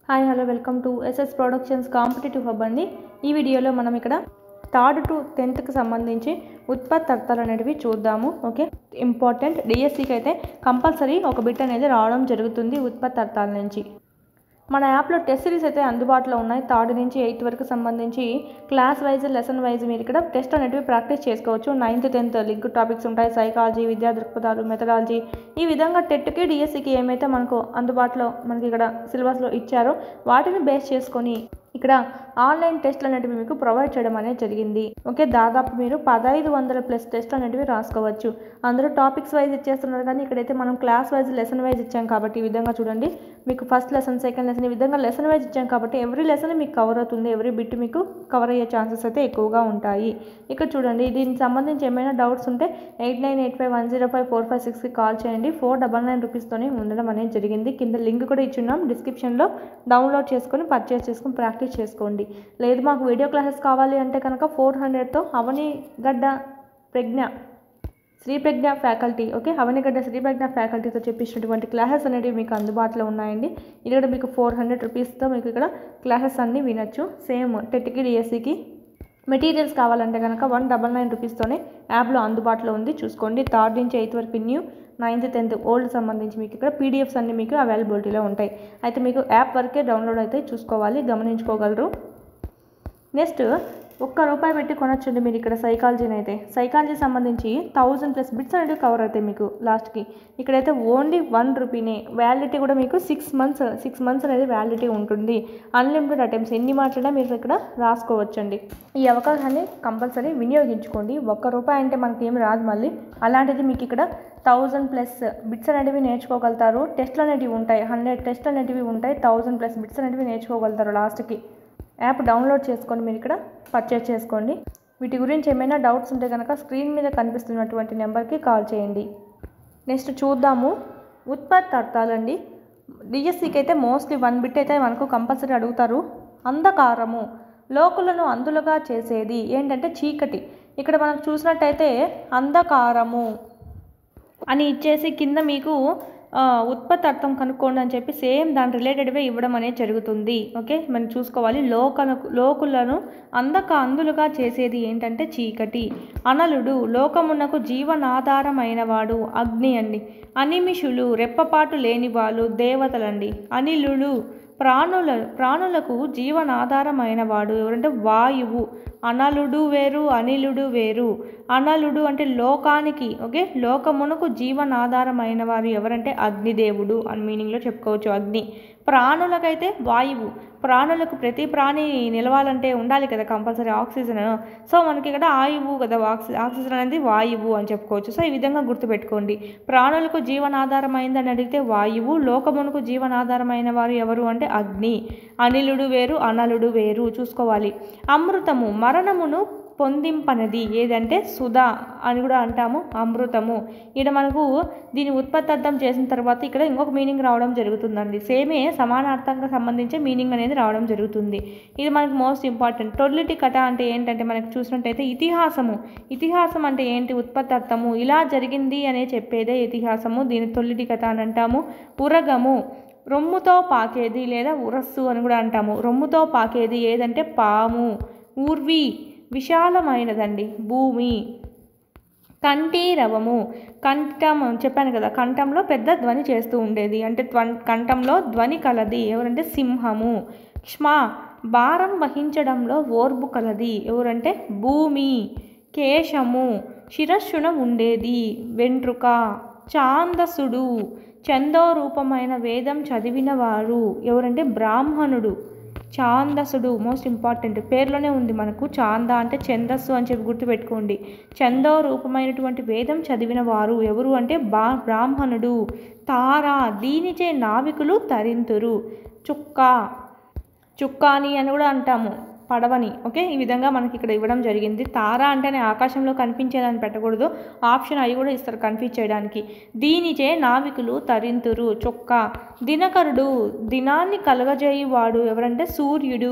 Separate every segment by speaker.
Speaker 1: hi hello welcome to SS productions competitive hub అండి ఈ వీడియోలో మనం ఇక్కడ థర్డ్ టు టెన్త్కి సంబంధించి ఉత్పత్తి అర్థాలు అనేటివి చూద్దాము ఓకే ఇంపార్టెంట్ డిఎస్సికి అయితే కంపల్సరీ ఒక బిట్ అనేది రావడం జరుగుతుంది ఉత్పత్తి అర్థాల నుంచి మన యాప్లో టెస్ట్ సిరీస్ అయితే అందుబాటులో ఉన్నాయి థర్డ్ నుంచి ఎయిత్ వరకు సంబంధించి క్లాస్ వైజ్ లెసన్ వైజ్ మీరు ఇక్కడ టెస్ట్ అనేటివి ప్రాక్టీస్ చేసుకోవచ్చు నైన్త్ టెన్త్ లింక్ టాపిక్స్ ఉంటాయి సైకాలజీ విద్యా దృక్పథాలు మెథడాలజీ ఈ విధంగా టెట్కి డిఎస్సికి ఏమైతే మనకు అందుబాటులో మనకి ఇక్కడ సిలబస్లో ఇచ్చారో వాటిని బేస్ చేసుకొని ఇక్కడ ఆన్లైన్ టెస్ట్లు అనేటివి మీకు ప్రొవైడ్ చేయడం అనేది జరిగింది ఓకే దాదాపు మీరు పదహైదు వందల ప్లస్ టెస్ట్ అనేటివి రాసుకోవచ్చు అందరూ టాపిక్స్ వైజ్ ఇచ్చేస్తున్నారు కానీ ఇక్కడైతే మనం క్లాస్ వైజ్ లెసన్ వైజ్ ఇచ్చాం కాబట్టి ఈ విధంగా చూడండి మీకు ఫస్ట్ లెసన్ సెకండ్ లెసన్ ఈ విధంగా లెసన్ వైజ్ ఇచ్చాం కాబట్టి ఎవ్రీ లెసన్ మీకు కవర్ అవుతుంది ఎవ్రీ బిట్ మీకు కవర్ అయ్యే ఛాన్సెస్ అయితే ఎక్కువగా ఉంటాయి ఇక్కడ చూడండి దీనికి సంబంధించి ఏమైనా డౌట్స్ ఉంటే eight nine eight five one zero five four five సిక్స్కి కాల్ చేయండి ఫోర్ డబల్ నైన్ రూపీస్తోనే ఉండడం అనేది జరిగింది కింద లింక్ కూడా ఇచ్చున్నాం డిస్క్రిప్షన్లో డౌన్లోడ్ చేసుకొని పర్చేస్ చేసుకొని ప్రాక్టీస్ చేసుకోండి లేదు మాకు వీడియో క్లాసెస్ కావాలి అంటే కనుక ఫోర్ హండ్రెడ్తో Avanigadda Pragna Sri Pragna faculty okay Avanigadda Sri Pragna ఫ్యాకల్టీతో చెప్పించినటువంటి క్లాసెస్ అనేవి మీకు అందుబాటులో ఉన్నాయండి ఇది కూడా మీకు ఫోర్ హండ్రెడ్ రూపీస్తో మీకు ఇక్కడ క్లాసెస్ అన్నీ వినొచ్చు సేమ్ టెట్కి డిఎస్సికి మెటీరియల్స్ కావాలంటే కనుక వన్ డబల్ నైన్ రూపీస్తోనే యాప్లో అందుబాటులో ఉంది చూసుకోండి థర్డ్ నుంచి ఎయిత్ వరకు న్యూ నైన్త్ టెన్త్ ఓల్డ్ సంబంధించి మీకు ఇక్కడ పీడిఎఫ్స్ అన్నీ మీకు అవైలబిలిటీలో ఉంటాయి అయితే మీకు యాప్ వరకే డౌన్లోడ్ అయితే చూసుకోవాలి గమనించుకోగలరు నెక్స్ట్ ఒక్క రూపాయి పెట్టి కొనొచ్చండి మీరు ఇక్కడ సైకాలజీని అయితే సైకాలజీ సంబంధించి థౌజండ్ ప్లస్ బిట్స్ అనేవి కవర్ అవుతాయి మీకు లాస్ట్కి ఇక్కడైతే ఓన్లీ వన్ రూపీనే వ్యాలిడిటీ కూడా మీకు సిక్స్ మంత్స్ సిక్స్ మంత్స్ అనేది వ్యాలిడిటీ ఉంటుంది అన్లిమిటెడ్ అటెంప్ట్స్ ఎన్ని మాట్లాడినా మీరు ఇక్కడ రాసుకోవచ్చండి ఈ అవకాశాన్ని కంపల్సరీ వినియోగించుకోండి ఒక్క రూపాయి అంటే మనకి ఏమి రాదు మళ్ళీ అలాంటిది మీకు ఇక్కడ థౌజండ్ ప్లస్ బిట్స్ అనేటివి నేర్చుకోగలుగుతారు టెస్ట్లు అనేటివి ఉంటాయి హండ్రెడ్ టెస్ట్లు అనేటివి ఉంటాయి థౌజండ్ ప్లస్ బిట్స్ అనేటివి నేర్చుకోగలుగుతారు లాస్ట్కి యాప్ డౌన్లోడ్ చేసుకొని మీరు ఇక్కడ పర్చేస్ చేసుకోండి వీటి గురించి ఏమైనా డౌట్స్ ఉంటే కనుక స్క్రీన్ మీద కనిపిస్తున్నటువంటి నెంబర్కి కాల్ చేయండి నెక్స్ట్ చూద్దాము ఉత్పత్తి అర్థాలండి డిఎస్సికి అయితే మోస్ట్లీ వన్ బిట్ అయితే మనకు కంపల్సరీ అడుగుతారు అంధకారము లోకులను అందులుగా చేసేది ఏంటంటే చీకటి ఇక్కడ మనం చూసినట్టయితే అంధకారము అని ఇచ్చేసి కింద మీకు ఉత్పత్తి అర్థం కనుక్కోండి అని చెప్పి సేమ్ దాని రిలేటెడ్వే ఇవ్వడం అనేది జరుగుతుంది ఓకే మనం చూసుకోవాలి లోకను లోకులను అందక అందులుగా చేసేది ఏంటంటే చీకటి అనలుడు లోకమునకు జీవనాధారమైన వాడు అగ్ని అండి అనిమిషులు రెప్పపాటు లేని వాళ్ళు దేవతలండి అనిలుడు ప్రాణుల ప్రాణులకు జీవనాధారమైన వాడు ఎవరంటే వాయువు అనలుడు వేరు అనిలుడు వేరు అనలుడు అంటే లోకానికి ఓకే లోకమునకు జీవనాధారమైన వారు ఎవరంటే అగ్నిదేవుడు అని మీనింగ్లో చెప్పుకోవచ్చు అగ్ని ప్రాణులకైతే వాయువు ప్రాణులకు ప్రతి ప్రాణి నిలవాలంటే ఉండాలి కదా కంపల్సరీ ఆక్సిజన్ సో మనకి ఇక్కడ ఆయువు కదా ఆక్సి ఆక్సిజన్ అనేది వాయువు అని చెప్పుకోవచ్చు సో ఈ విధంగా గుర్తుపెట్టుకోండి ప్రాణులకు జీవనాధారమైందని అడిగితే వాయువు లోకమునకు జీవనాధారమైన వారు ఎవరు అంటే అగ్ని అనిలుడు వేరు అనలుడు వేరు చూసుకోవాలి అమృతము మరణమును పొందింపనది ఏదంటే సుధా అని కూడా అంటాము అమృతము ఇక్కడ మనకు దీని ఉత్పత్తి అర్థం చేసిన తర్వాత ఇక్కడ ఇంకొక మీనింగ్ రావడం జరుగుతుందండి సేమే సమానార్థంగా సంబంధించే మీనింగ్ అనేది రావడం జరుగుతుంది ఇది మనకు మోస్ట్ ఇంపార్టెంట్ టొల్లిటి కథ అంటే ఏంటంటే మనకు చూసినట్టయితే ఇతిహాసము ఇతిహాసం అంటే ఏంటి ఉత్పత్తి అర్థము ఇలా జరిగింది అనే చెప్పేదే ఇతిహాసము దీని తొల్లిటి కథ అని అంటాము ఉరగము రొమ్ముతో పాకేది లేదా ఉరస్సు అని కూడా అంటాము రొమ్ముతో పాకేది ఏదంటే పాము ఊర్వి విశాలమైనదండి భూమి కంఠీరవము కంఠం చెప్పాను కదా కంఠంలో పెద్ద ధ్వని చేస్తూ ఉండేది అంటే కంఠంలో ధ్వని కలది ఎవరంటే సింహము క్ష్మా భారం వహించడంలో ఓర్పు కలది ఎవరంటే భూమి కేశము శిరస్సున ఉండేది వెంట్రుక ఛాందసుడు చందో రూపమైన వేదం చదివినవారు ఎవరంటే బ్రాహ్మణుడు ఛాందసుడు మోస్ట్ ఇంపార్టెంట్ పేర్లోనే ఉంది మనకు చాంద అంటే ఛందస్సు అని చెప్పి గుర్తుపెట్టుకోండి చందో రూపమైనటువంటి వేదం చదివిన వారు ఎవరు అంటే బా బ్రాహ్మణుడు తార దీనిచే నావికులు తరింతురు చుక్క చుక్కాని అని కూడా అంటాము పడవని ఓకే ఈ విధంగా మనకి ఇక్కడ ఇవ్వడం జరిగింది తార అంటేనే ఆకాశంలో కనిపించేదని పెట్టకూడదు ఆప్షన్ అవి కూడా ఇస్తారు కన్ఫ్యూజ్ చేయడానికి దీనిచే నావికులు తరింతురు చొక్క దినకరుడు దినాన్ని కలగజేయువాడు ఎవరంటే సూర్యుడు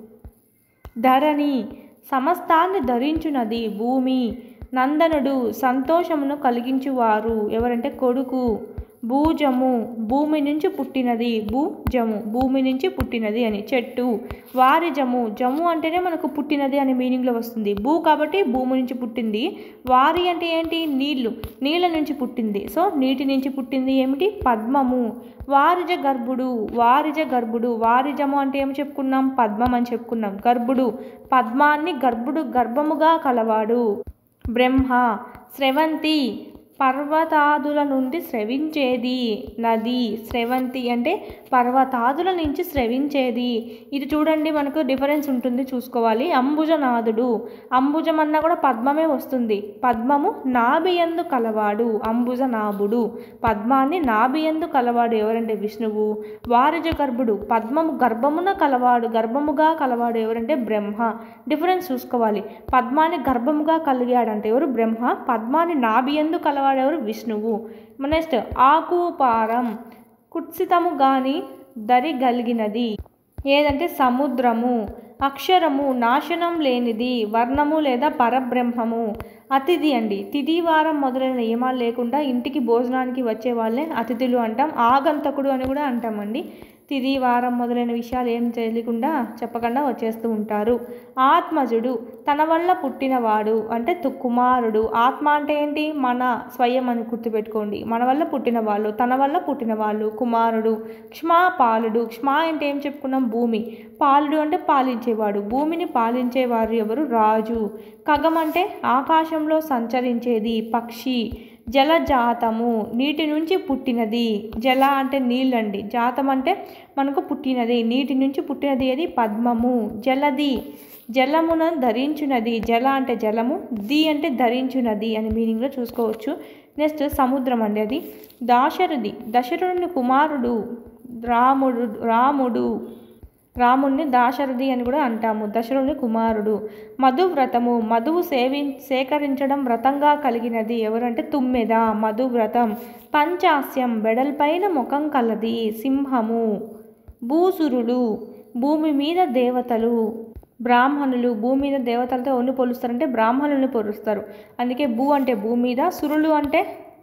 Speaker 1: ధరణి సమస్తాన్ని ధరించునది భూమి నందనుడు సంతోషమును కలిగించువారు ఎవరంటే కొడుకు భూజము భూమి నుంచి పుట్టినది భూజము భూమి నుంచి పుట్టినది అని చెట్టు వారిజము జము అంటేనే మనకు పుట్టినది అనే మీనింగ్లో వస్తుంది భూ కాబట్టి భూమి నుంచి పుట్టింది వారి అంటే ఏంటి నీళ్లు నీళ్ళ నుంచి పుట్టింది సో నీటి నుంచి పుట్టింది ఏమిటి పద్మము వారిజ గర్భుడు వారిజ గర్భుడు వారిజము అంటే ఏమి చెప్పుకున్నాం పద్మం అని చెప్పుకున్నాం గర్భుడు పద్మాన్ని గర్భుడు గర్భముగా కలవాడు బ్రహ్మ స్రవంతి పర్వతాదుల నుండి స్రవించేది నది స్రవంతి అంటే పర్వతాదుల నుంచి స్రవించేది ఇది చూడండి మనకు డిఫరెన్స్ ఉంటుంది చూసుకోవాలి అంబుజనాథుడు అంబుజం అన్నా కూడా పద్మమే వస్తుంది పద్మము నాభియందు కలవాడు అంబుజనాభుడు పద్మాన్ని నాభియందు కలవాడు ఎవరంటే విష్ణువు వారిజ గర్భుడు పద్మము గర్భమున కలవాడు గర్భముగా కలవాడు ఎవరంటే బ్రహ్మ డిఫరెన్స్ చూసుకోవాలి పద్మాన్ని గర్భముగా కలిగాడంటే ఎవరు బ్రహ్మ పద్మాన్ని నాభియందు కలవాడు ఎవరు విష్ణువు నెక్స్ట్ ఆకుపారం కుత్సితము గాని దరిగలిగినది ఏదంటే సముద్రము అక్షరము నాశనం లేనిది వర్ణము లేదా పరబ్రహ్మము అతిథి అండి తిథి వారం మొదలైన నియమాలు లేకుండా ఇంటికి భోజనానికి వచ్చే వాళ్ళే అతిథులు అంటాం ఆగంతకుడు అని కూడా అంటామండి తిథి వారం మొదలైన విషయాలు ఏం తెలియకుండా చెప్పకుండా వచ్చేస్తూ ఉంటారు ఆత్మజుడు తన వల్ల పుట్టినవాడు అంటే తు కుమారుడు ఆత్మ అంటే ఏంటి మన స్వయం అని గుర్తుపెట్టుకోండి మన వల్ల పుట్టిన వాళ్ళు తన వల్ల పుట్టిన వాళ్ళు కుమారుడు క్ష్మా పాలుడు క్ష్మా అంటే ఏం చెప్పుకున్నాం భూమి పాలుడు అంటే పాలించేవాడు భూమిని పాలించేవారు ఎవరు రాజు ఖగం అంటే ఆకాశంలో సంచరించేది పక్షి జలజాతము నీటి నుంచి పుట్టినది జల అంటే నీళ్ళండి జాతం అంటే మనకు పుట్టినది నీటి నుంచి పుట్టినది అది పద్మము జలది జలమున ధరించునది జల అంటే జలము ది అంటే ధరించునది అని మీనింగ్లో చూసుకోవచ్చు నెక్స్ట్ సముద్రం అండి అది దాశరథి దశరథుని కుమారుడు రాముడు రాముడు రాముణ్ణి దాశరథి అని కూడా అంటాము దశరుని కుమారుడు మధు వ్రతము మధువు సేవి సేకరించడం వ్రతంగా కలిగినది ఎవరంటే తుమ్మెద మధు వ్రతం పంచాస్యం బెడల్పైన ముఖం కలది సింహము భూసురుడు భూమి మీద దేవతలు బ్రాహ్మణులు భూమి మీద దేవతలతో ఎవరిని పోలుస్తారంటే బ్రాహ్మణుల్ని పోలుస్తారు అందుకే భూ అంటే భూమి మీద సురులు అంటే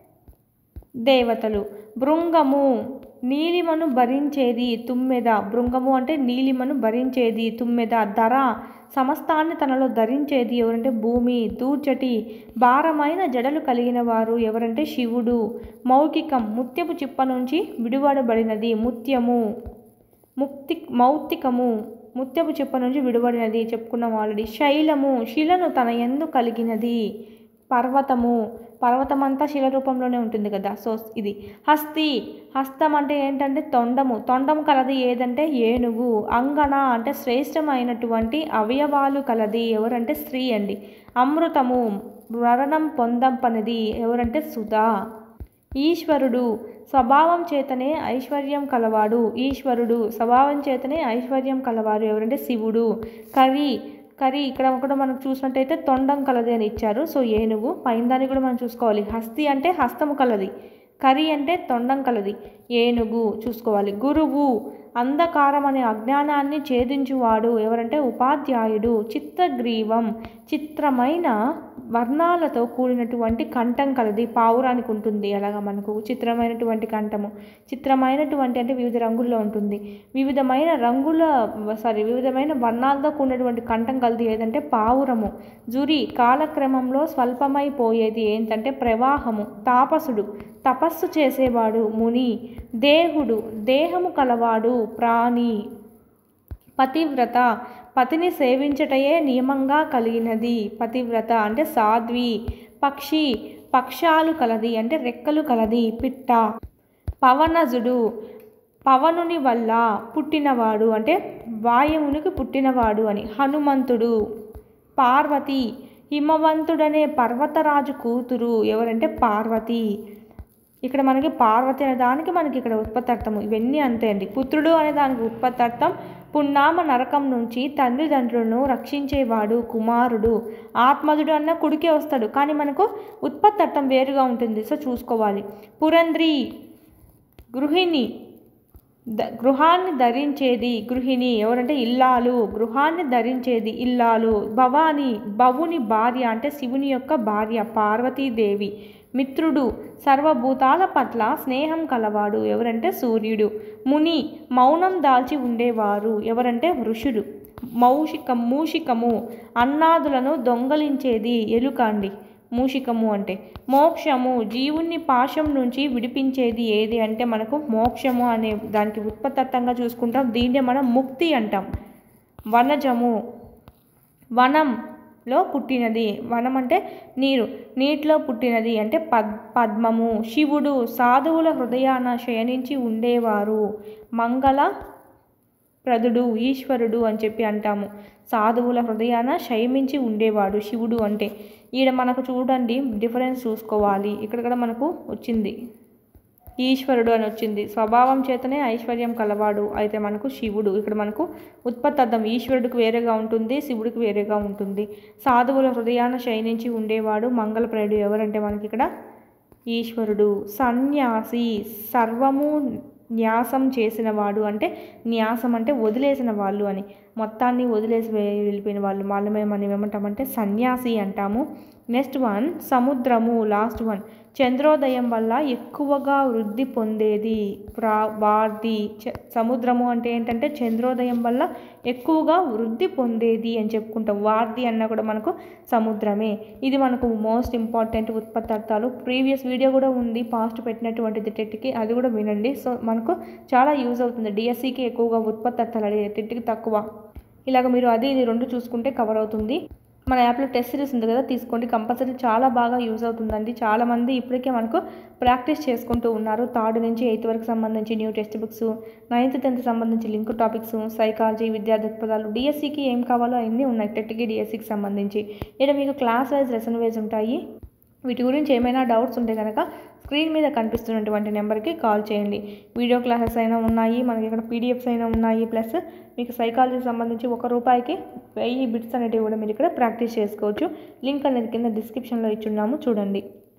Speaker 1: దేవతలు భృంగము నీలిమను భరించేది తుమ్మెద భృంగము అంటే నీలిమను భరించేది తుమ్మెద ధర సమస్తాన్ని తనలో ధరించేది ఎవరంటే భూమి దూర్చటి భారమైన జడలు కలిగిన వారు ఎవరంటే శివుడు మౌఖికం ముత్యపు చిప్ప నుంచి విడువడబడినది ముత్యము ముక్తి మౌక్తికము ముత్యపు చిప్ప నుంచి విడువడినది చెప్పుకున్నాం ఆల్రెడీ శైలము శిలను తన ఎందు కలిగినది పర్వతము పర్వతం అంతా శిల రూపంలోనే ఉంటుంది కదా సో ఇది హస్తి హస్తం అంటే ఏంటంటే తొండము తొండం కలది ఏదంటే ఏనుగు అంగణ అంటే శ్రేష్టమైనటువంటి అవయవాలు కలది ఎవరంటే స్త్రీ అండి అమృతము మరణం పొందంపనిది ఎవరంటే సుధా ఈశ్వరుడు స్వభావం చేతనే ఐశ్వర్యం కలవాడు ఈశ్వరుడు స్వభావం చేతనే ఐశ్వర్యం కలవారు ఎవరంటే శివుడు కరి కరి ఇక్కడ కూడా మనం చూసినట్టయితే తొండం కలది అని ఇచ్చారు సో ఏనుగు పైన దాన్ని కూడా మనం చూసుకోవాలి హస్తి అంటే హస్తము కలది కరి అంటే తొండం కలది ఏనుగు చూసుకోవాలి గురువు అంధకారం అనే అజ్ఞానాన్ని ఛేదించువాడు ఎవరంటే ఉపాధ్యాయుడు చిత్తగ్రీవం చిత్రమైన వర్ణాలతో కూడినటువంటి కంఠం కలది పావురానికి ఉంటుంది అలాగా మనకు చిత్రమైనటువంటి కంఠము చిత్రమైనటువంటి అంటే వివిధ రంగుల్లో ఉంటుంది వివిధమైన రంగుల సారీ వివిధమైన వర్ణాలతో కూడినటువంటి కంఠం కలది ఏదంటే పావురము జురి కాలక్రమంలో స్వల్పమైపోయేది ఏంటంటే ప్రవాహము తాపసుడు తపస్సు చేసేవాడు ముని దేహుడు దేహము కలవాడు ప్రాణి పతివ్రత పతిని సేవించటయే నియమంగా కలిగినది పతివ్రత అంటే సాధ్వి పక్షి పక్షాలు కలది అంటే రెక్కలు కలది పిట్ట పవనజుడు పవనుని వల్ల పుట్టినవాడు అంటే వాయువునికి పుట్టినవాడు అని హనుమంతుడు పార్వతి హిమవంతుడనే పర్వతరాజు కూతురు ఎవరంటే పార్వతి ఇక్కడ మనకి పార్వతి అనే దానికి మనకి ఇక్కడ ఉత్పత్తార్థము ఇవన్నీ అంతే అండి పుత్రుడు అనే దానికి ఉత్పత్తార్థం పున్నామ నరకం నుంచి తల్లిదండ్రులను రక్షించేవాడు కుమారుడు ఆత్మజుడు అన్న కుడికే వస్తాడు కానీ మనకు ఉత్పత్తార్థం వేరుగా ఉంటుంది సో చూసుకోవాలి పురంధ్రి గృహిణి ద గృహాన్ని ధరించేది గృహిణి ఎవరంటే ఇల్లాలు గృహాన్ని ధరించేది ఇల్లాలు భవాని బవుని భార్య అంటే శివుని యొక్క భార్య పార్వతీదేవి మిత్రుడు సర్వభూతాల పట్ల స్నేహం కలవాడు ఎవరంటే సూర్యుడు ముని మౌనం దాల్చి ఉండేవారు ఎవరంటే ఋషులు మౌషిక మూషికము అన్నాదులను దొంగలించేది ఎలుక అండి మూషికము అంటే మోక్షము జీవుణ్ణి పాశం నుంచి విడిపించేది ఏది అంటే మనకు మోక్షము అనే దానికి ఉత్పత్తత్వంగా చూసుకుంటాం దీన్నే మనం ముక్తి అంటాం వనజము వనంలో పుట్టినది వనం అంటే నీరు నీటిలో పుట్టినది అంటే పద్ పద్మము శివుడు సాధువుల హృదయాన శయనించి ఉండేవారు మంగళ ప్రదుడు ఈశ్వరుడు అని చెప్పి అంటాము సాధువుల హృదయాన శయమించి ఉండేవాడు శివుడు అంటే ఈడ మనకు చూడండి డిఫరెన్స్ చూసుకోవాలి ఇక్కడ కూడా మనకు వచ్చింది ఈశ్వరుడు అని వచ్చింది స్వభావం చేతనే ఐశ్వర్యం కలవాడు అయితే మనకు శివుడు ఇక్కడ మనకు ఉత్పత్తర్థం ఈశ్వరుడికి వేరేగా ఉంటుంది శివుడికి వేరేగా ఉంటుంది సాధువుల హృదయాన శయనించి ఉండేవాడు మంగళప్రయుడు ఎవరంటే మనకి ఇక్కడ ఈశ్వరుడు సన్యాసి సర్వము న్యాసం చేసినవాడు అంటే న్యాసం అంటే వదిలేసిన వాళ్ళు అని మొత్తాన్ని వదిలేసి వే- వెళ్ళిపోయిన వాళ్ళు వాళ్ళమే మనం ఏమంటామంటే సన్యాసి అంటాము నెక్స్ట్ వన్ సముద్రము లాస్ట్ వన్ చంద్రోదయం వల్ల ఎక్కువగా వృద్ధి పొందేది ప్రా వార్ది చ- సముద్రము అంటే ఏంటంటే చంద్రోదయం వల్ల ఎక్కువగా వృద్ధి పొందేది అని చెప్పుకుంటాం వార్ది అన్న కూడా మనకు సముద్రమే ఇది మనకు మోస్ట్ ఇంపార్టెంట్ ఉత్పత్తార్థాలు ప్రీవియస్ వీడియో కూడా ఉంది పాస్ట్ పెట్టినటువంటిది టెట్కి అది కూడా వినండి సో మనకు చాలా యూజ్ అవుతుంది డిఎస్సికి ఎక్కువగా ఉత్పత్తార్థాలు అడిగే టెట్కి తక్కువ ఇలాగ మీరు అది ఇది రెండు చూసుకుంటే కవర్ అవుతుంది మన యాప్లో టెస్ట్ సిరీస్ ఉంది కదా తీసుకోండి కంపల్సరీ చాలా బాగా యూజ్ అవుతుందండి చాలామంది ఇప్పటికే మనకు ప్రాక్టీస్ చేసుకుంటూ ఉన్నారు థర్డ్ నుంచి ఎయిత్ వరకు సంబంధించి new text books ninth tenth సంబంధించి లింక్ టాపిక్స్ సైకాలజీ విద్యా దృక్పథాలు డిఎస్సికి ఏం కావాలో అన్నీ ఉన్నాయి టెట్కి డిఎస్సికి సంబంధించి ఇక్కడ మీకు క్లాస్ వైజ్ లెసన్ వైజ్ ఉంటాయి వీటి గురించి ఏమైనా డౌట్స్ ఉంటే కనుక స్క్రీన్ మీద కనిపిస్తున్నటువంటి నెంబర్కి కాల్ చేయండి వీడియో క్లాసెస్ అయినా ఉన్నాయి మనకి ఇక్కడ పీడిఎఫ్స్ అయినా ఉన్నాయి ప్లస్ మీకు సైకాలజీకి సంబంధించి ఒక రూపాయికి వెయ్యి బిట్స్ అనేటివి కూడా మీరు ఇక్కడ ప్రాక్టీస్ చేసుకోవచ్చు లింక్ అనేది కింద డిస్క్రిప్షన్లో ఇచ్చున్నాము చూడండి